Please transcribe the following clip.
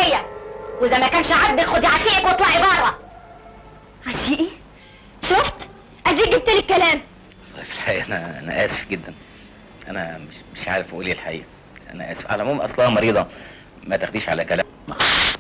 عشيه واذا ما كانش عاجبك خدي عشيقك واطلعي بره عشيقي شفت اديك جبت لي الكلام والله في الحقيقه انا انا اسف جدا انا مش مش عارف اقول ايه الحقيقه انا اسف على العموم اصلها مريضه ما تاخديش على كلام